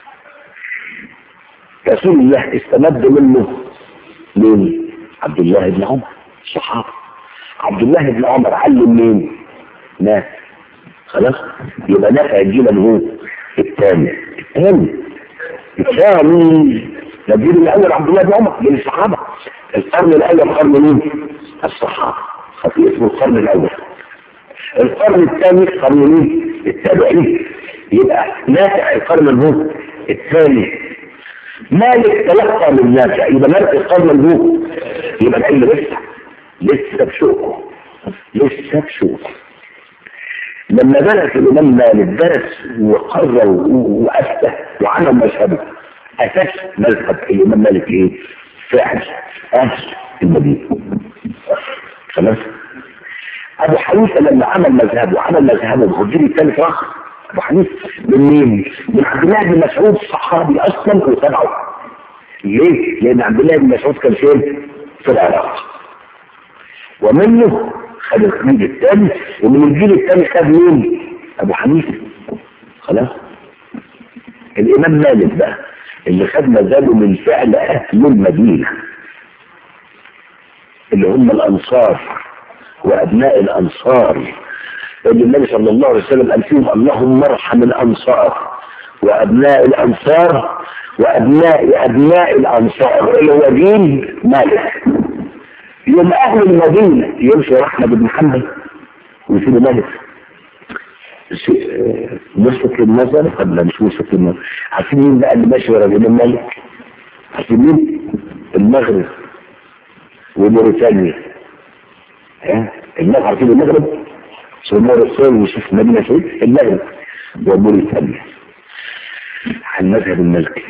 رسول الله استمد منه من عبد الله بن عمر الصحابة عبد الله بن عمر علم مين ناس خلاص يبقى نافع الجيل اللي هو الثاني الثاني الثاني ده الجيل الاول عبد الله بن عمر من الصحابة القرن الاول قرن مين الصحابة خطيئة اسمه القرن الاول القرن الثاني قرن مين التابعين يبقى نافع القرن الهو الثاني مالك تلقى من نافع يبقى مالك القرن الهو يبقى العلم لسه لسه بشوكه لسه بشوكه لما درس الامام مالك درس وقرر وافتى وعمل مذهبه اساس مذهب الامام مالك ايه؟ فعل اهل المدينه خلاص ابو حنيفه لما عمل مذهبه وعمل مذهبه والجيل الثالث اخر ابو حنيفه من مين؟ من عبد الله بن مسعود صحابي اصلا وتبعه ليه؟ لان عبد الله بن مسعود كان فين؟ في العراق ومنه خد الجيل الثاني ومن الجيل الثاني خد مين؟ ابو حنيفه خلاص الامام مالك بقى اللي خد مذهبه من فعل اهل المدينه اللي هم الانصار وابناء الانصار اللي النبي صلى الله عليه وسلم قال فيهم اللهم ارحم الانصار وابناء الانصار وابناء ابناء الانصار اللي هو دين مالك يوم اهل المدينه يمشي احمد بن حنبل ويسيب مالك ملفت للنظر قبل مش ملفت للنظر عارفين مين بقى اللي ماشي ورا الامام مالك عارفين مين؟ المغرب وموريتانيا ها المغرب عارفين المغرب سمور الصور وشوف مدينة فين المغرب وموريتانيا عن المذهب الملكي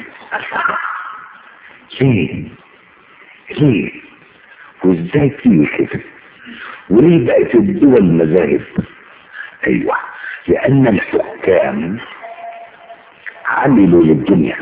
ليه؟ ليه؟ وازاي تيجي كده؟ وليه بقت الدول مذاهب؟ ايوه لان الحكام عملوا للدنيا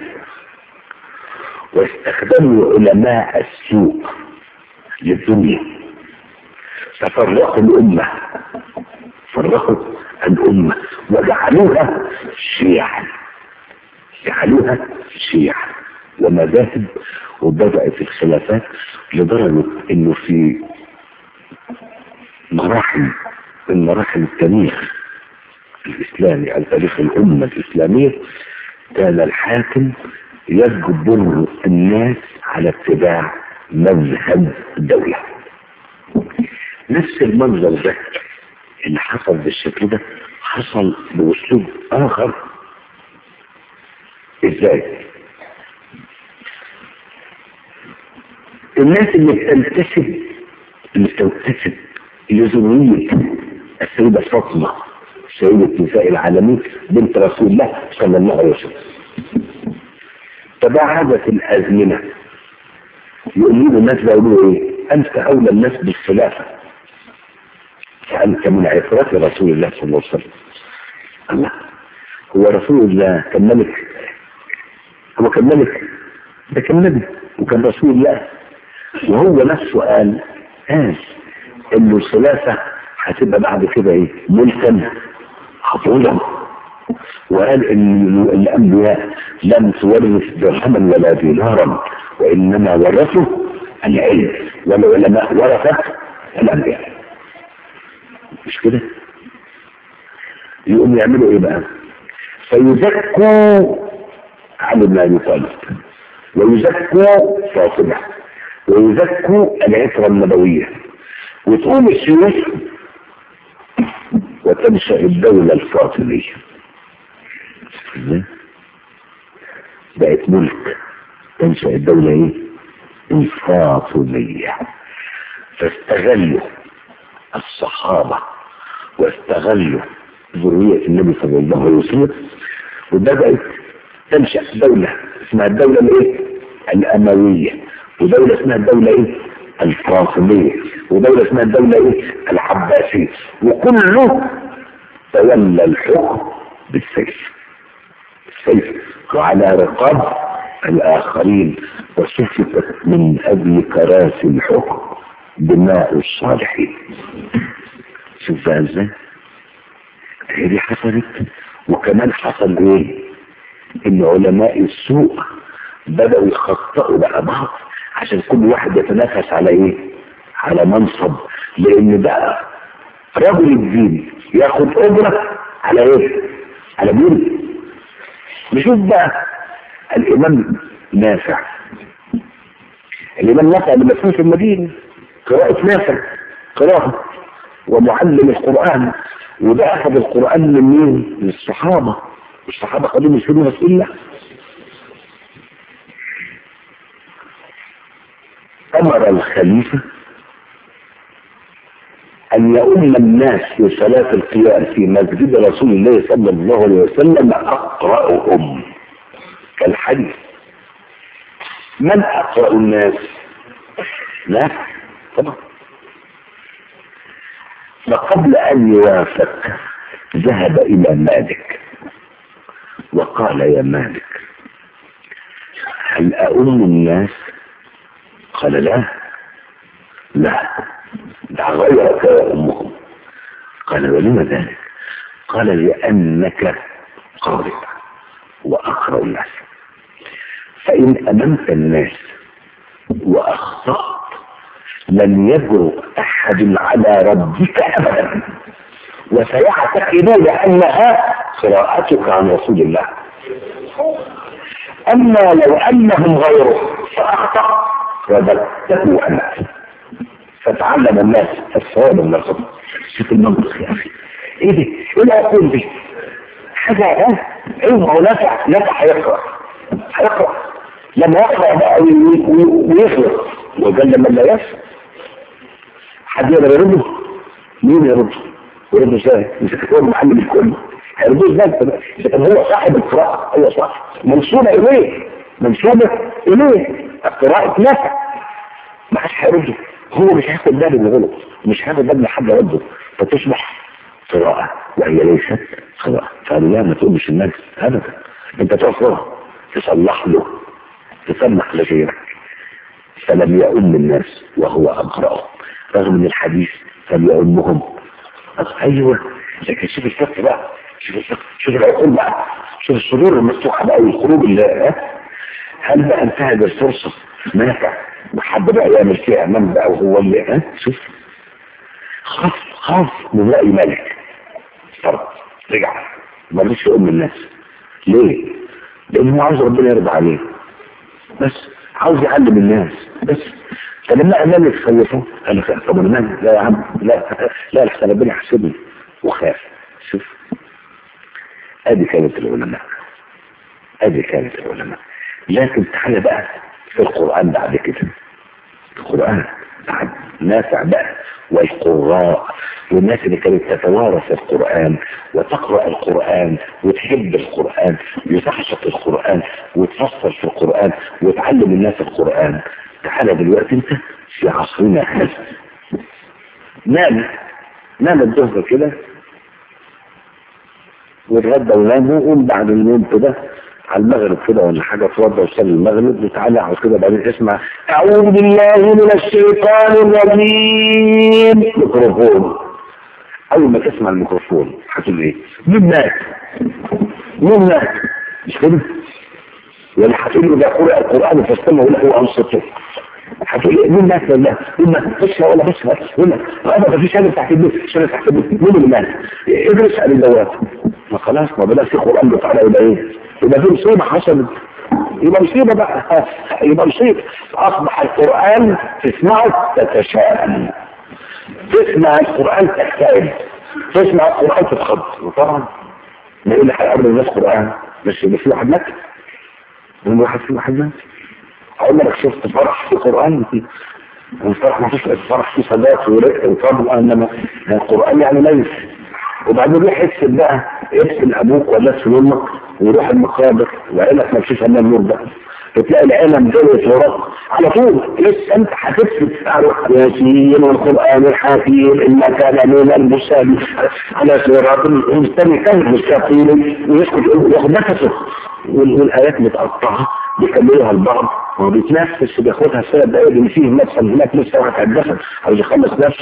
واستخدموا علماء السوق للدنيا ففرقوا الأمة فرقوا الأمة وجعلوها شيعا جعلوها شيعا ومذاهب وبدأت الخلافات لدرجة انه في مراحل من مراحل التاريخ الإسلامي عن تاريخ الأمة الإسلامية كان الحاكم يجبر الناس على اتباع مذهب الدولة نفس المنظر ده اللي حصل بالشكل ده حصل بأسلوب آخر إزاي؟ الناس اللي بتنتسب اللي بتنتسب لذرية السيدة فاطمة سيدة نساء العالمين بنت رسول الله صلى الله عليه وسلم تباعدت الأزمنة يقولون الناس بيقولوا ايه أنت أولى الناس بالخلافة فأنت من عفرات رسول الله صلى الله عليه وسلم الله هو رسول الله كان ملك هو كان ملك ده كان نبي وكان رسول الله وهو نفسه قال قال انه الخلافة هتبقى بعد كده ايه ملكا خطولا وقال ان الانبياء لم تورث درهما ولا دينارا وانما ورثوا العلم والعلماء ورثت الانبياء مش كده يقوم يعملوا ايه بقى فيزكوا على ما يطالب ويزكوا فاطمه ويزكوا العترة النبوية وتقوم السيوف وتنشأ الدولة الفاطمية بقت ملك تنشأ الدولة ايه الفاطمية فاستغلوا الصحابة واستغلوا ذرية النبي صلى الله عليه وسلم وبدأت تنشأ دولة اسمها الدولة الايه الأموية ودولة اسمها الدولة ايه الفاطمية ودولة اسمها الدولة ايه العباسية وكله تولى الحكم بالسيف السيف وعلى رقاب الآخرين وسفكت من أجل كراسي الحكم دماء الصالحين شوف بقى ازاي هي دي حصلت وكمان حصل ايه ان علماء السوء بدأوا يخطئوا بقى بعض عشان كل واحد يتنافس على ايه على منصب لان بقى رجل الدين ياخد اجرة على ايه على دين نشوف بقى الامام نافع الامام نافع اللي مسؤول في المدينة قراءة نافع قراءة ومعلم القرآن وده اخذ القرآن من مين من الصحابة الصحابة خدوا من سيدنا رسول الله أمر الخليفة أن يؤم الناس في صلاة القيام في مسجد رسول الله صلى الله عليه وسلم أقرأهم كالحديث من أقرأ الناس؟ لا طبعا فقبل أن يوافق ذهب إلى مالك وقال يا مالك هل أؤم الناس قال لا لا دع غيرك يا أمهم قال ولم ذلك قال لأنك قارئ وأقرأ الناس فإن أممت الناس وأخطأت لن يجرؤ أحد على ربك أبدا وسيعتقدون أنها قراءتك عن رسول الله أما لو أنهم غيره فأخطأ وبدته أنت فتعلم الناس الصواب من الخطأ شوف المنطق يا أخي إيه دي؟ إيه العقول دي؟ حاجة ها؟ إيه ما هو نافع نافع هيقرأ هيقرأ لما يقرأ بقى وي- وي- ويخلص وقال لما لا يفهم حد يقدر يرده مين يرده يرده ازاي مش هتكون معلم الكل هيرده ازاي طب اذا كان هو صاحب القراءة هو صح منسوبة اليه منسوبة اليه القراءة نفع ما حدش هيرده هو مش هياخد باله من غلط مش هياخد باله لحد يرده فتصبح قراءة وهي ليست قراءة فلا ما تقولش الناس ابدا انت تقرأ تصلح له تسمح لغيرك فلم يؤم الناس وهو أقرأ رغم من الحديث فليؤمهم أيوة لكن شوف الفقه بقى شوف الفقه شوف العقول بقى شوف الصدور المفتوحة بقى والخروج اللي ها؟ هل بقى انتهت الفرصة نافع وحد بقى يعمل فيها امام بقى وهو اللي ها شوف خاف خاف من رأي ملك فرد رجع ما رضيش يؤم الناس ليه؟ لأنه هو عاوز ربنا يرضى عليه بس عاوز يعلم الناس بس فلما امام يخوفه قال له طب انا مالي؟ لا يا عم لا لا لحسن ربنا يحسبني وخاف شوف ادي كانت العلماء ادي كانت العلماء لكن تعالى بقى في القران بعد كده القران بعد نافع بقى والقراء والناس اللي كانت تتوارث القرآن وتقرأ القرآن وتحب القرآن وتعشق القرآن وتفسر في القرآن وتعلم الناس القرآن تعالى دلوقتي انت في عصرنا هذا نام نام الظهر كده واتغدى ونام وقوم بعد النوم كده على المغرب كده ولا حاجة اتوضى وصلي المغرب وتعالى اقعد كده بعدين اسمع أعوذ بالله من الشيطان الرجيم ميكروفون أول ما تسمع الميكروفون هتقول إيه؟ مين مات؟ مين مات؟ مش كده؟ ولا هتقول له ده قرأ القرآن فاستمعوا له أنصتوا هتقول إيه؟ مين مات ولا مين مات؟ بس ولا بس ولا ما فيش حاجة تحت البيت شغل تحت البيت مين اللي مات؟ ادرس اسأل الجواب ما خلاص ما بلاش القرآن بتاعنا يبقى إيه؟ يبقى في مصيبة حصلت يبقى مصيبة بقى يبقى مصيبة أصبح القرآن تسمعه تتشائم تسمع القرآن تكتئب تسمع القرآن تتخض وطبعا ما يقول لك هيقابل الناس قرآن بس يبقى في واحد مات يوم واحد في واحد مات هقول لك شفت فرح في القرآن الفرح ما فيش فرح في صلاة ورق وطبعا انما القرآن يعني ليس وبعدين روح اكتب بقى ارسل ابوك ولا ارسل امك ويروح المقابر وعيلك ما فيش الا النور ده بتلاقي العلم دلت وراك على طول لسه انت هتكتب تعرف ياسين والقران الحكيم انك لمن المرسلين على صراط المستمع كان مستقيم ويسكت ياخد نفسه والايات متقطعه بيكملوها البعض وهو بيتنفس وبياخدها السنه الدقايق اللي فيه مثلا هناك لسه واحد هيتدخل عاوز يخلص نفسه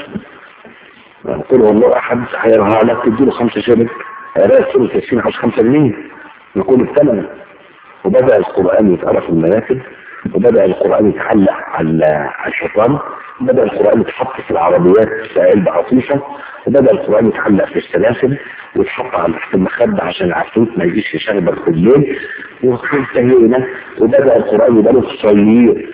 قل والله احد هيرها لك تديله خمسة شبك هيرها سورة ياسين عاوز خمسة جنيه يكون الثمن وبدأ القرآن يتقرا في المناكب وبدأ القرآن يتعلق على على الحيطان وبدأ القرآن يتحط في العربيات في علبة عطيفة وبدأ القرآن يتعلق في السلاسل ويتحط على تحت المخدة عشان العفريت ما يجيش يشغبك في الليل وانتهينا وبدأ القرآن يبقى له صيير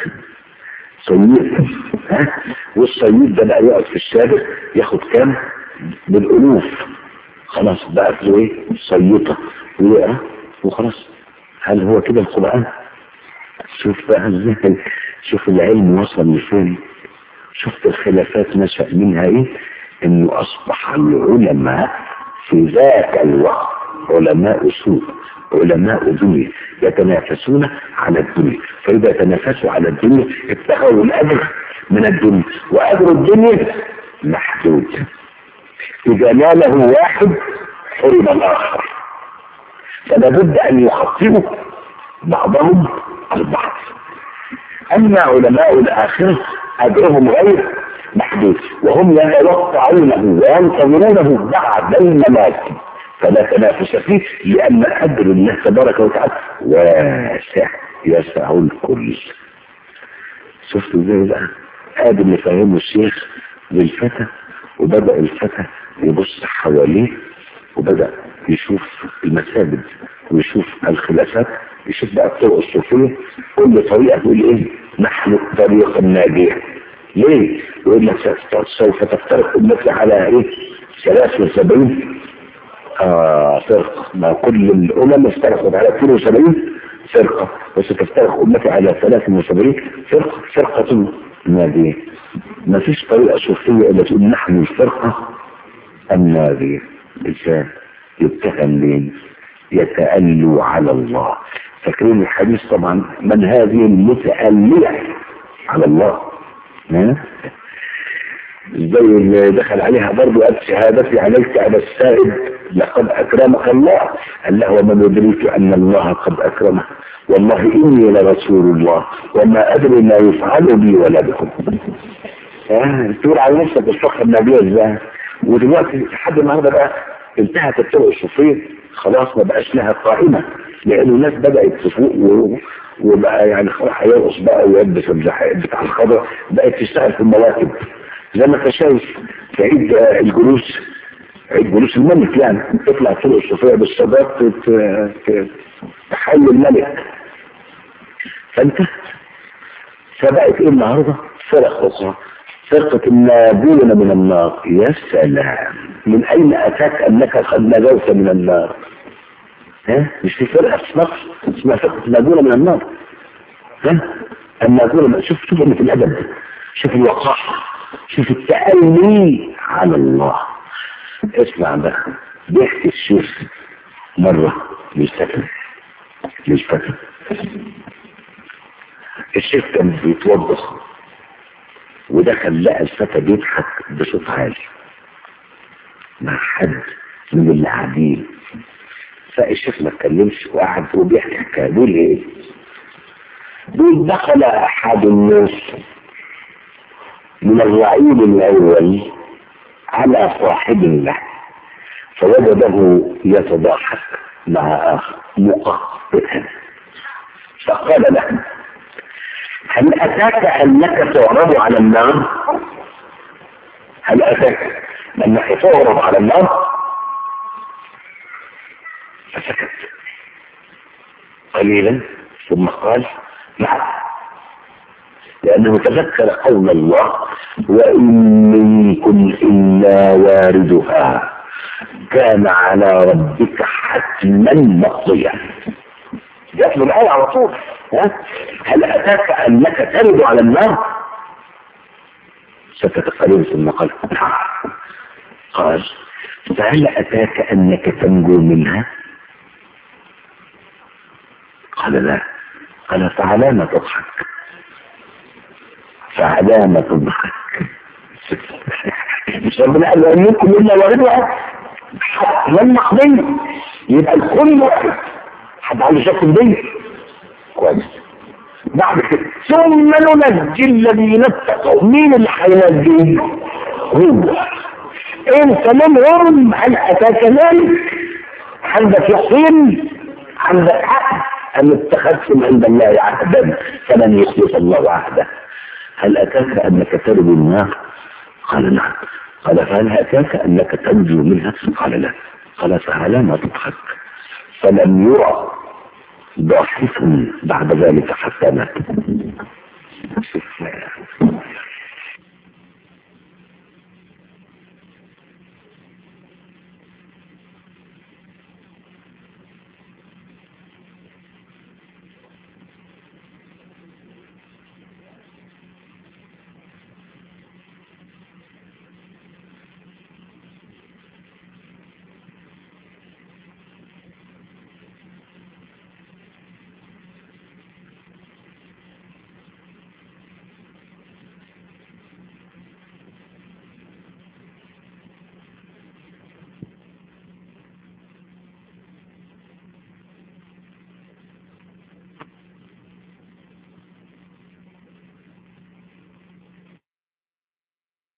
صيير ها والصيير ده بقى يقعد في الشارع ياخد كام بالألوف خلاص بقت له ايه صيطة ويقرا وخلاص هل هو كده القرآن شوف بقى ازاي شوف العلم وصل لفين شفت الخلافات نشأ منها ايه انه اصبح العلماء في ذاك الوقت علماء سوء علماء دنيا يتنافسون على الدنيا فإذا تنافسوا على الدنيا اتخذوا الأجر من الدنيا وأجر الدنيا محدود إذا ناله واحد حرم الآخر فلا بد أن يخففوا بعضهم البعض أما علماء الآخرة أجرهم غير محدود وهم يتوقعونه وينتظرونه بعد الممات فلا تنافس فيه لأن أجر الله تبارك وتعالى واسع يسع الكل شفتوا ازاي بقى ادي اللي فهمه الشيخ للفتى وبدأ الفتى يبص حواليه وبدأ يشوف المساجد ويشوف الخلافات يشوف بقى الطرق الصوفية كل طريقة تقول ايه نحن الطريق الناجية ليه؟ يقول لك سوف تفترق امتي على ايه؟ 73 آه فرق ما كل الامم افترقت على 72 فرقة وستفترق أمتي على 73 فرقة فرقة نادية ما فيش طريقة صوفية إلا تقول نحن الفرقة النادية إنسان يتهم مين يتألوا على الله فاكرين الحديث طبعا من هذه المتألية على الله ها زي اللي دخل عليها برضو قال شهادتي عليك على السائد لقد أكرمك الله قال له ومن يدريك أن الله قد أكرمه والله إني لرسول الله وما أدري ما يفعل بي ولا بكم اه تقول على نفسك الصخرة النبيه ازاي ودلوقتي لحد النهارده بقى انتهت الطرق الصوفيه خلاص ما بقاش لها قائمه لان الناس بدات تفوق و- وبقى يعني خلاص هيرقص بقى ويلبس الزحاق بتاع الخضر بقت تشتغل في المواكب زي ما انت شايف في عيد آه، الجلوس عيد جلوس الملك يعني تطلع الطرق الصوفيه بالصداق تت- ت- تحل الملك فانتهت فبقت ايه النهارده فرق اخرى فرقة الناجون من النار يا سلام من اين اتاك انك قد نجوت من النار ها مش في فرقة في مصر اسمها فرقة الناجون من النار ها الناجون من شوف شوف قيمة الادب شوف الوقاحة شوف التأني على الله اسمع بقى بيحكي الشيخ مرة للسكن للسكن الشيخ كان بيتوضخ ودخل لقى الفتى بيضحك بصوت عالي مع حد من اللي قاعدين فالشيخ ما اتكلمش وقعد وبيحكي حكايه بيقول ايه؟ بيقول دخل احد الناس من الرعيل الاول على صاحب له فوجده يتضاحك مع اخر مقهقا فقال له هل أتاك أنك تعرض على النار؟ هل أتاك أنك تعرض على النار؟ فسكت قليلا ثم قال نعم لأنه تذكر قول الله وإن منكم إلا واردها كان على ربك حتما مقضيا جات له الآية على طول ها؟ هل أتاك أنك ترد على النار؟ سكت قليلا ثم قال نعم قال فهل أتاك أنك تنجو منها؟ قال لا قال فعلى ما تضحك فعلى ما تضحك مش ربنا قال وإن منكم إلا واردها حتما مقضية يبقى الكل واحد حد عنده شك في دي كويس بعد كده ثم ننجي الذين اتقوا مين اللي هينجي هو انت منهم هل اتاك ذلك عندك يقين عندك عقل ام اتخذتم عند الله عهدا فلن يخلف الله عهده هل اتاك انك ترد النار قال نعم قال فهل اتاك انك تنجو منها قال لا قال فعلى ما تضحك فلم يرى ضاحك بعد ذلك حتى مات